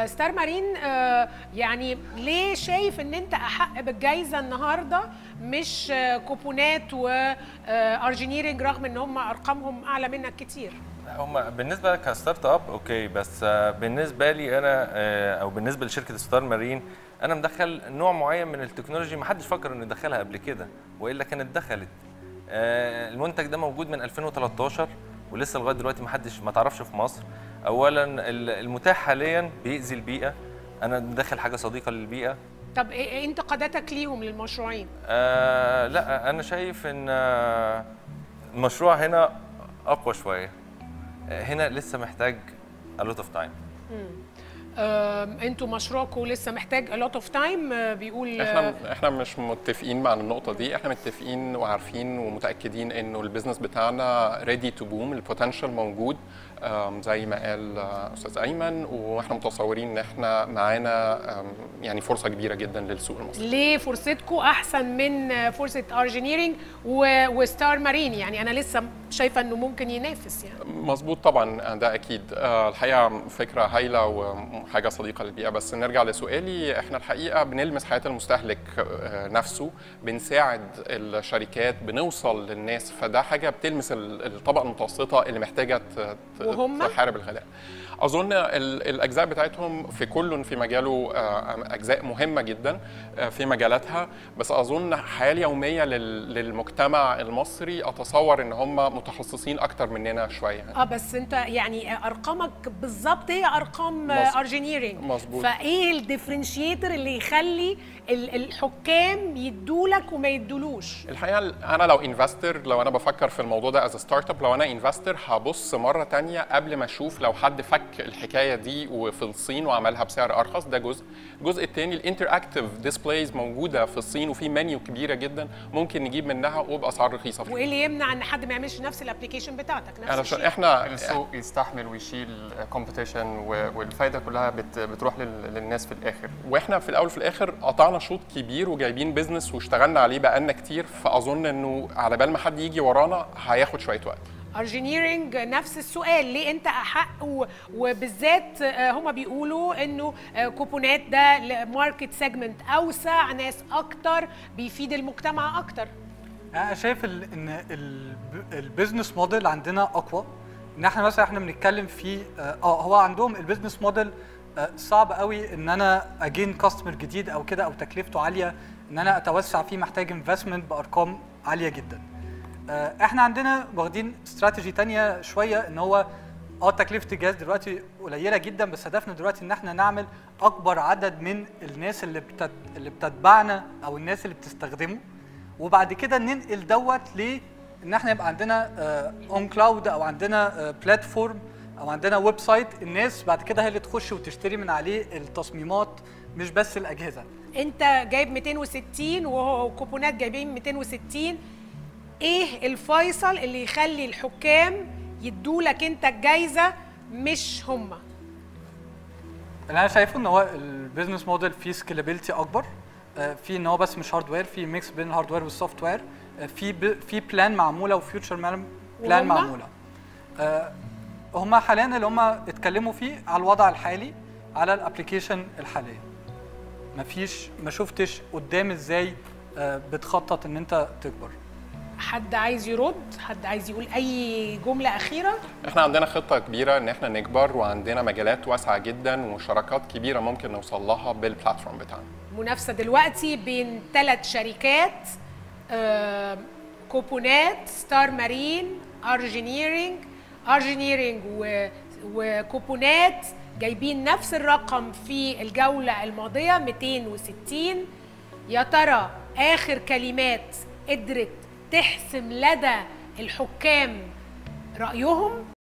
آه، ستار مارين آه، يعني ليه شايف ان انت احق بالجائزه النهارده مش آه، كوبونات وارجينيرنج رغم ان هم ارقامهم اعلى منك كتير هم بالنسبه كستارت اب اوكي بس آه، بالنسبه لي انا آه، او بالنسبه لشركه ستار مارين انا مدخل نوع معين من التكنولوجي ما حدش فكر انه يدخلها قبل كده والا كانت دخلت آه، المنتج ده موجود من 2013 ولسه لغايه دلوقتي ما حدش ما تعرفش في مصر اولا ال- المتاح حاليا بيأذي البيئه انا مدخل حاجه صديقه للبيئه طب إيه إيه انتقاداتك ليهم للمشروعين آه لا انا شايف ان آه، المشروع هنا اقوى شويه آه، هنا لسه محتاج a lot of time آم، انتوا مشروعكم لسه محتاج a lot of time آه، بيقول آه، احنا احنا مش متفقين مع النقطه دي احنا متفقين وعارفين ومتاكدين انه البيزنس بتاعنا ريدي تو بوم البوتنشال موجود آم، زي ما قال آه، استاذ ايمن واحنا متصورين ان احنا معانا آم، يعني فرصه كبيره جدا للسوق المصري ليه فرصتكم احسن من آه، فرصه ارجينيرنج و- وستار مارين يعني انا لسه شايفه انه ممكن ينافس يعني مظبوط طبعا ده اكيد آه، الحقيقه فكره هايله وحاجه صديقه للبيئه بس نرجع لسؤالي احنا الحقيقه بنلمس حياه المستهلك آه، نفسه بنساعد الشركات بنوصل للناس فده حاجه بتلمس ال- الطبقه المتوسطه اللي محتاجه ت- ت- وهم؟ تحارب الغلاء اظن ال- الاجزاء بتاعتهم في كل في مجاله آه، اجزاء مهمه جدا آه، في مجالاتها بس اظن حياه يوميه لل- للمجتمع المصري اتصور ان هم متخصصين اكتر مننا شويه اه بس انت يعني ارقامك بالظبط هي ارقام مظبوط. ارجينيرنج مظبوط. فايه الديفرنشيتر اللي يخلي ال- الحكام يدولك وما يدولوش الحقيقه انا لو انفستر لو انا بفكر في الموضوع ده از ستارت اب لو انا انفستر هبص مره تانية قبل ما اشوف لو حد فك الحكايه دي وفي الصين وعملها بسعر ارخص ده جزء الجزء الثاني الانتر اكتيف ديسبلايز موجوده في الصين وفي منيو كبيره جدا ممكن نجيب منها وباسعار رخيصه وايه اللي يمنع ان حد ما يعملش نفس الابلكيشن بتاعتك نفس علشان الشيء احنا السوق يستحمل ويشيل كومبيتيشن والفايده كلها بت بتروح لل- للناس في الاخر واحنا في الاول وفي الاخر قطعنا شوط كبير وجايبين بيزنس واشتغلنا عليه بقالنا كتير فاظن انه على بال ما حد يجي ورانا هياخد شويه وقت ارجينيرنج نفس السؤال ليه انت احق و- وبالذات آه، هما بيقولوا انه آه، كوبونات ده ماركت سيجمنت اوسع ناس اكتر بيفيد المجتمع اكتر انا شايف ال- ان ال- البيزنس موديل عندنا اقوى ان احنا مثلا احنا بنتكلم في اه آه، هو عندهم البيزنس موديل آه، صعب قوي ان انا اجين كاستمر جديد او كده او تكلفته عاليه ان انا اتوسع فيه محتاج انفستمنت بارقام عاليه جدا آه، احنا عندنا واخدين استراتيجي تانية شويه ان هو اه تكلفه الجهاز دلوقتي قليله جدا بس هدفنا دلوقتي ان احنا نعمل اكبر عدد من الناس اللي بتت... اللي بتتبعنا او الناس اللي بتستخدمه وبعد كده ننقل دوت ل ان احنا يبقى عندنا اون كلاود او عندنا بلاتفورم او عندنا ويب سايت الناس بعد كده هي اللي تخش وتشتري من عليه التصميمات مش بس الاجهزه انت جايب 260 وهو كوبونات جايبين 260 ايه الفيصل اللي يخلي الحكام يدولك انت الجايزه مش هما اللي انا شايفه ان هو البيزنس موديل فيه سكيلابيلتي اكبر آه، في ان هو بس مش هاردوير في ميكس بين الهاردوير والسوفت وير آه، في ب- في بلان معموله وفيوتشر بلان وهما؟ معموله آه، هم حاليا اللي هم اتكلموا فيه على الوضع الحالي على الابلكيشن الحاليه مفيش ما شفتش قدام ازاي آه، بتخطط ان انت تكبر حد عايز يرد حد عايز يقول اي جمله اخيره احنا عندنا خطه كبيره ان احنا نكبر وعندنا مجالات واسعه جدا وشراكات كبيره ممكن نوصل لها بالبلاتفورم بتاعنا منافسه دلوقتي بين ثلاث شركات آه، كوبونات ستار مارين ارجينيرنج ارجينيرنج و- وكوبونات جايبين نفس الرقم في الجوله الماضيه 260 يا ترى اخر كلمات قدرت تحسم لدى الحكام رايهم